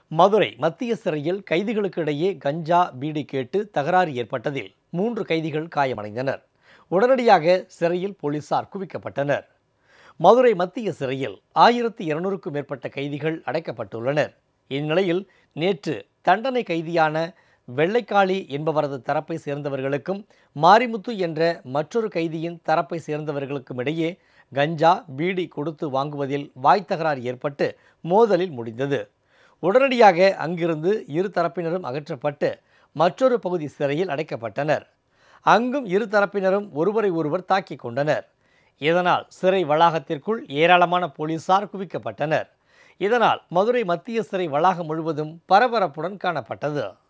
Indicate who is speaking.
Speaker 1: மதுரை மத்திய சிறையில் கைதிகளுக்கு இடையே கஞ்சா பீடி கேட்டு தகராறு ஏற்பட்டதில் மூன்று கைதிகள் காயமடைந்தனர் உடனடியாக சிறையில் போலீசார் குவிக்கப்பட்டனர் மதுரை மத்திய சிறையில் ஆயிரத்தி இருநூறுக்கும் மேற்பட்ட கைதிகள் அடைக்கப்பட்டுள்ளனர் இந்நிலையில் நேற்று தண்டனை கைதியான வெள்ளைக்காளி என்பவரது தரப்பை சேர்ந்தவர்களுக்கும் மாரிமுத்து என்ற மற்றொரு கைதியின் தரப்பை சேர்ந்தவர்களுக்கும் இடையே கஞ்சா பீடி கொடுத்து வாங்குவதில் வாய் தகராறு ஏற்பட்டு மோதலில் முடிந்தது உடனடியாக அங்கிருந்து இரு தரப்பினரும் அகற்றப்பட்டு மற்றொரு பகுதி சிறையில் அடைக்கப்பட்டனர் அங்கும் இரு தரப்பினரும் ஒருவரை ஒருவர் தாக்கிக் கொண்டனர் இதனால் சிறை வளாகத்திற்குள் ஏராளமான போலீசார் குவிக்கப்பட்டனர் இதனால் மதுரை மத்திய சிறை வளாகம் முழுவதும் பரபரப்புடன் காணப்பட்டது